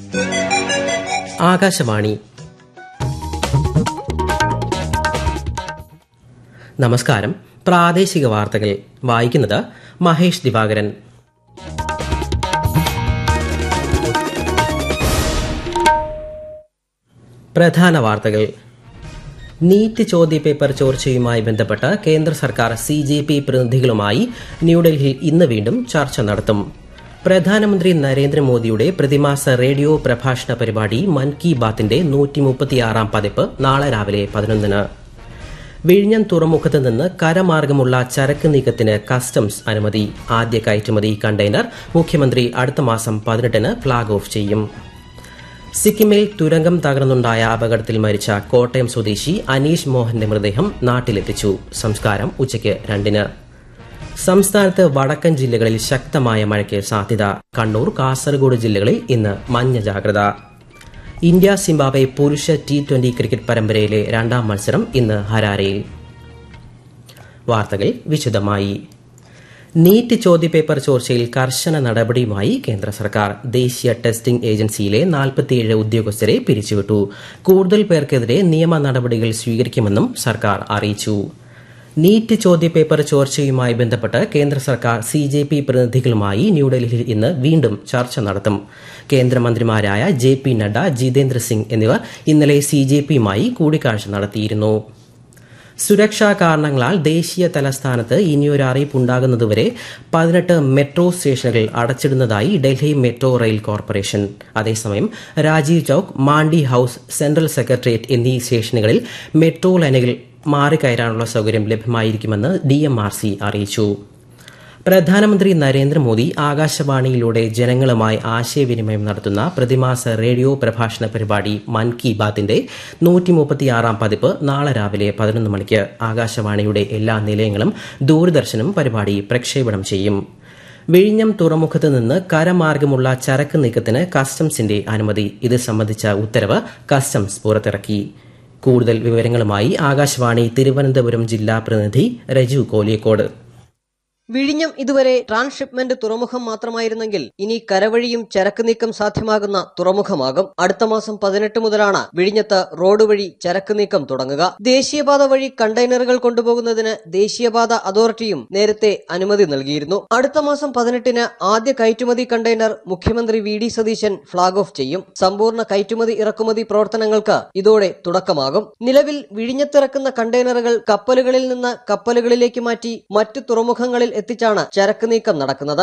ആകാശവാണി നമസ്കാരം പ്രാദേശിക വാർത്തകൾ വായിക്കുന്നത് മഹേഷ് ദിവാകരൻ പ്രധാന വാർത്തകൾ നീറ്റ് ചോദ്യപേപ്പർ ചോർച്ചയുമായി ബന്ധപ്പെട്ട് കേന്ദ്ര സർക്കാർ സി ജെ പി പ്രതിനിധികളുമായി ന്യൂഡൽഹിയിൽ ഇന്ന് വീണ്ടും ചർച്ച നടത്തും പ്രധാനമന്ത്രി നരേന്ദ്രമോദിയുടെ പ്രതിമാസ റേഡിയോ പ്രഭാഷണ പരിപാടി മൻ കി ബാത്തിന്റെ നൂറ്റിമുപ്പത്തിയാറാം പതിപ്പ് നാളെ രാവിലെ പതിനൊന്നിന് വിഴിഞ്ഞം തുറമുഖത്ത് നിന്ന് കരമാർഗമുള്ള ചരക്ക് നീക്കത്തിന് കസ്റ്റംസ് അനുമതി ആദ്യ കയറ്റുമതി കണ്ടെയ്നർ മുഖ്യമന്ത്രി അടുത്ത മാസം പതിനെട്ടിന് ഫ്ളാഗ് ഓഫ് ചെയ്യും സിക്കിമിൽ തുരങ്കം തകർന്നുണ്ടായ അപകടത്തിൽ മരിച്ച കോട്ടയം സ്വദേശി അനീഷ് മോഹന്റെ മൃതദേഹം നാട്ടിലെത്തിച്ചു സംസ്കാരം ഉച്ചയ്ക്ക് രണ്ടിന് സംസ്ഥാനത്ത് വടക്കൻ ജില്ലകളിൽ ശക്തമായ മഴയ്ക്ക് സാധ്യത കണ്ണൂർ കാസർഗോഡ് ജില്ലകളിൽ ഇന്ന് മഞ്ഞ ജാഗ്രത ഇന്ത്യ സിംബാബ്വെ പുരുഷ ടി ട്വന്റി ക്രിക്കറ്റ് പരമ്പരയിലെ രണ്ടാം മത്സരം ഇന്ന് ഹരാരയിൽ വാർത്തകൾ വിശദമായി നീറ്റ് ചോദ്യപേപ്പർ ചോർച്ചയിൽ കർശന നടപടിയുമായി കേന്ദ്ര സർക്കാർ ദേശീയ ടെസ്റ്റിംഗ് ഏജൻസിയിലെ നാൽപ്പത്തിയേഴ് ഉദ്യോഗസ്ഥരെ പിരിച്ചുവിട്ടു കൂടുതൽ പേർക്കെതിരെ നിയമ നടപടികൾ സ്വീകരിക്കുമെന്നും സർക്കാർ അറിയിച്ചു നീറ്റ് ചോദ്യപേപ്പർ ചോർച്ചയുമായി ബന്ധപ്പെട്ട് കേന്ദ്ര സർക്കാർ സി ജെ പി പ്രതിനിധികളുമായി ന്യൂഡൽഹിയിൽ ഇന്ന് വീണ്ടും ചർച്ച നടത്തും കേന്ദ്രമന്ത്രിമാരായ ജെ പി നഡ്ഡ ജിതേന്ദ്ര സിംഗ് എന്നിവർ ഇന്നലെ സി ജെ പിയുമായി കൂടിക്കാഴ്ച നടത്തിയിരുന്നു സുരക്ഷാ കാരണങ്ങളാൽ ദേശീയ തലസ്ഥാനത്ത് ഇനിയൊരു അറിയിപ്പുണ്ടാകുന്നതുവരെ പതിനെട്ട് മെട്രോ സ്റ്റേഷനുകൾ അടച്ചിടുന്നതായി ഡൽഹി മെട്രോ റെയിൽ കോർപ്പറേഷൻ അതേസമയം Rajiv Chowk Mandi House Central Secretariat എന്നീ സ്റ്റേഷനുകളിൽ മെട്രോ ലൈനുകൾ മാറിക്കയറാനുള്ള സൌകര്യം ലഭ്യമായിരിക്കുമെന്ന് ഡിഎംആർസി അറിയിച്ചു പ്രധാനമന്ത്രി നരേന്ദ്രമോദി ആകാശവാണിയിലൂടെ ജനങ്ങളുമായി ആശയവിനിമയം നടത്തുന്ന പ്രതിമാസ റേഡിയോ പ്രഭാഷണ പരിപാടി മൻ കി ബാത്തിന്റെ നൂറ്റിമുപ്പത്തിയാറാം പതിപ്പ് നാളെ രാവിലെ പതിനൊന്ന് മണിക്ക് ആകാശവാണിയുടെ എല്ലാ നിലയങ്ങളും ദൂരദർശനും പരിപാടി പ്രക്ഷേപണം ചെയ്യും വിഴിഞ്ഞം തുറമുഖത്ത് നിന്ന് കരമാർഗമുള്ള ചരക്ക് നീക്കത്തിന് കസ്റ്റംസിന്റെ അനുമതി ഇത് സംബന്ധിച്ച ഉത്തരവ് കസ്റ്റംസ് പുറത്തിറക്കി കൂടുതൽ വിവരങ്ങളുമായി ആകാശവാണി തിരുവനന്തപുരം ജില്ലാ പ്രതിനിധി രജു കോലിയക്കോട് വിഴിഞ്ഞം ഇതുവരെ ട്രാൻസ്ഷിപ്മെന്റ് തുറമുഖം മാത്രമായിരുന്നെങ്കിൽ ഇനി കരവഴിയും ചരക്ക് നീക്കം സാധ്യമാകുന്ന തുറമുഖമാകും അടുത്ത മാസം പതിനെട്ട് മുതലാണ് വിഴിഞ്ഞത്ത് റോഡ് വഴി ചരക്ക് നീക്കം തുടങ്ങുക ദേശീയപാത വഴി കണ്ടെയ്നറുകൾ കൊണ്ടുപോകുന്നതിന് ദേശീയപാത അതോറിറ്റിയും നേരത്തെ അനുമതി നൽകിയിരുന്നു അടുത്ത മാസം പതിനെട്ടിന് ആദ്യ കയറ്റുമതി കണ്ടെയ്നർ മുഖ്യമന്ത്രി V D Satheesan flag off ചെയ്യും സമ്പൂർണ്ണ കയറ്റുമതി ഇറക്കുമതി പ്രവർത്തനങ്ങൾക്ക് ഇതോടെ തുടക്കമാകും നിലവിൽ വിഴിഞ്ഞത്തിറക്കുന്ന കണ്ടെയ്നറുകൾ കപ്പലുകളിൽ നിന്ന് കപ്പലുകളിലേക്ക് മാറ്റി മറ്റു തുറമുഖങ്ങളിൽ എത്തിച്ചാണ് ചരക്ക് നീക്കം നടക്കുന്നത്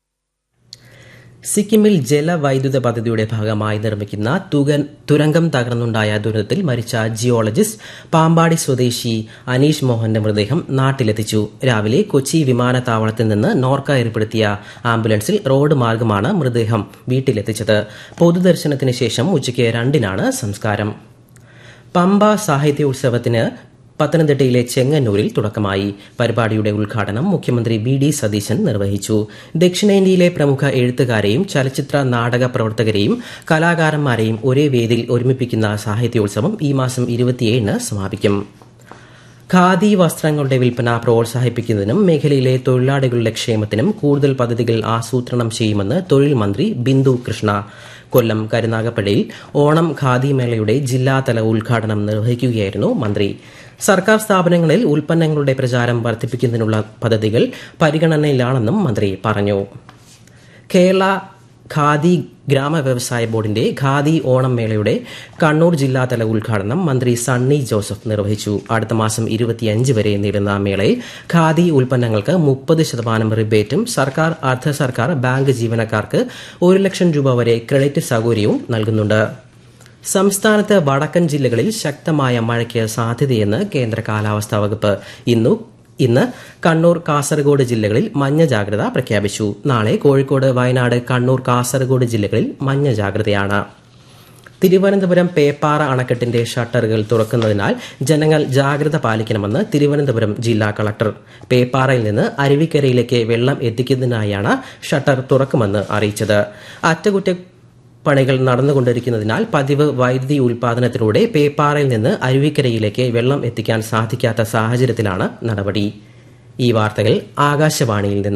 സിക്കിമിൽ ജലവൈദ്യുത പദ്ധതിയുടെ ഭാഗമായി നിർമ്മിക്കുന്ന തുകൻ തുരങ്കം തകർന്നുണ്ടായ ദുരന്തത്തിൽ മരിച്ച ജിയോളജിസ്റ്റ് പാമ്പാടി സ്വദേശി അനീഷ് മോഹന്റെ മൃതദേഹം നാട്ടിലെത്തിച്ചു രാവിലെ കൊച്ചി വിമാനത്താവളത്തിൽ നിന്ന് നോർക്ക ഏർപ്പെടുത്തിയ ആംബുലൻസിൽ റോഡ് മാർഗമാണ് മൃതദേഹം വീട്ടിലെത്തിച്ചത് പൊതുദർശനത്തിന് ശേഷം ഉച്ചയ്ക്ക് രണ്ടിനാണ് സംസ്കാരം പമ്പ സാഹിത്യോത്സവത്തിന് പത്തനംതിട്ടയിലെ ചെങ്ങന്നൂരിൽ തുടക്കമായി പരിപാടിയുടെ ഉദ്ഘാടനം മുഖ്യമന്ത്രി വി ഡി സതീശൻ നിർവഹിച്ചു ദക്ഷിണേന്ത്യയിലെ പ്രമുഖ എഴുത്തുകാരെയും ചലച്ചിത്ര നാടക പ്രവർത്തകരെയും കലാകാരന്മാരെയും ഒരേ വേദിയിൽ ഒരുമിപ്പിക്കുന്ന സാഹിത്യോത്സവം ഈ മാസം ഇരുപത്തിയേഴിന് സമാപിക്കും ഖാദി വസ്ത്രങ്ങളുടെ വിൽപ്പന പ്രോത്സാഹിപ്പിക്കുന്നതിനും മേഖലയിലെ തൊഴിലാളികളുടെ ക്ഷേമത്തിനും കൂടുതൽ പദ്ധതികൾ ആസൂത്രണം ചെയ്യുമെന്ന് തൊഴിൽ മന്ത്രി ബിന്ദു കൃഷ്ണ കൊല്ലം കരുനാഗപ്പള്ളിയിൽ ഓണം ഖാദി മേളയുടെ ജില്ലാതല ഉദ്ഘാടനം നിർവഹിക്കുകയായിരുന്നു മന്ത്രി സർക്കാർ സ്ഥാപനങ്ങളിൽ ഉൽപ്പന്നങ്ങളുടെ പ്രചാരം വർദ്ധിപ്പിക്കുന്നതിനുള്ള പദ്ധതികൾ പരിഗണനയിലാണെന്നും മന്ത്രി പറഞ്ഞു കേരള ഖാദി ഗ്രാമ വ്യവസായ ബോർഡിന്റെ ഖാദി ഓണം മേളയുടെ കണ്ണൂർ ജില്ലാതല ഉദ്ഘാടനം മന്ത്രി സണ്ണി ജോസഫ് നിർവഹിച്ചു അടുത്ത മാസം ഇരുപത്തിയഞ്ച് വരെ നീളുന്ന മേളയിൽ ഖാദി ഉൽപ്പന്നങ്ങൾക്ക് മുപ്പത് ശതമാനം റിബേറ്റും സർക്കാർ അർദ്ധ സർക്കാർ ബാങ്ക് ജീവനക്കാർക്ക് ഒരു ലക്ഷം രൂപ വരെ ക്രെഡിറ്റ് സൌകര്യവും നൽകുന്നുണ്ട് സംസ്ഥാനത്ത് വടക്കൻ ജില്ലകളിൽ ശക്തമായ മഴയ്ക്ക് സാധ്യതയെന്ന് കേന്ദ്ര കാലാവസ്ഥാ വകുപ്പ് ഇന്നു ഇന്ന് കണ്ണൂർ കാസർഗോഡ് ജില്ലകളിൽ മഞ്ഞ ജാഗ്രത പ്രഖ്യാപിച്ചു നാളെ കോഴിക്കോട് വയനാട് കണ്ണൂർ കാസർഗോഡ് ജില്ലകളിൽ മഞ്ഞ ജാഗ്രതയാണ് തിരുവനന്തപുരം പേപ്പാറ അണക്കെട്ടിന്റെ ഷട്ടറുകൾ തുറക്കുന്നതിനാൽ ജനങ്ങൾ ജാഗ്രത പാലിക്കണമെന്ന് തിരുവനന്തപുരം ജില്ലാ കളക്ടർ പേപ്പാറയിൽ നിന്ന് അരുവിക്കരയിലേക്ക് വെള്ളം എത്തിക്കുന്നതിനായാണ് ഷട്ടർ തുറക്കുമെന്ന് അറിയിച്ചത് അറ്റകുറ്റ പണികൾ നടന്നുകൊണ്ടിരിക്കുന്നതിനാൽ പതിവ് വൈദ്യുതി ഉൽപാദനത്തിലൂടെ പേപ്പാറയിൽ നിന്ന് അരുവിക്കരയിലേക്ക് വെള്ളം എത്തിക്കാൻ സാധിക്കാത്ത സാഹചര്യത്തിലാണ് നടപടി ഈ വാർത്തകൾ ആകാശവാണിയിൽ നിന്ന്